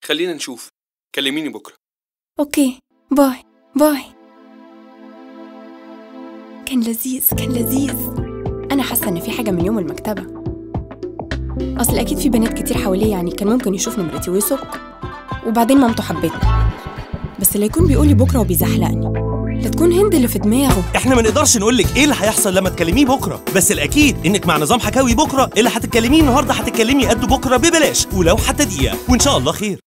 خلينا نشوف كلميني بكره اوكي باي باي كان لذيذ كان لذيذ انا حاسه ان في حاجه من يوم المكتبه اصل اكيد في بنات كتير حواليه يعني كان ممكن يشوف نمرتي ويسك وبعدين مامته حبتني بس لا يكون بيقولي بكره وبيزحلقني لا تكون هند اللي في دماغه احنا ما نقدرش نقول لك ايه اللي هيحصل لما تكلميه بكره بس الاكيد انك مع نظام حكاوي بكره اللي هتتكلميه النهارده هتتكلمي قده بكره ببلاش ولو حتى دقيقه وان شاء الله خير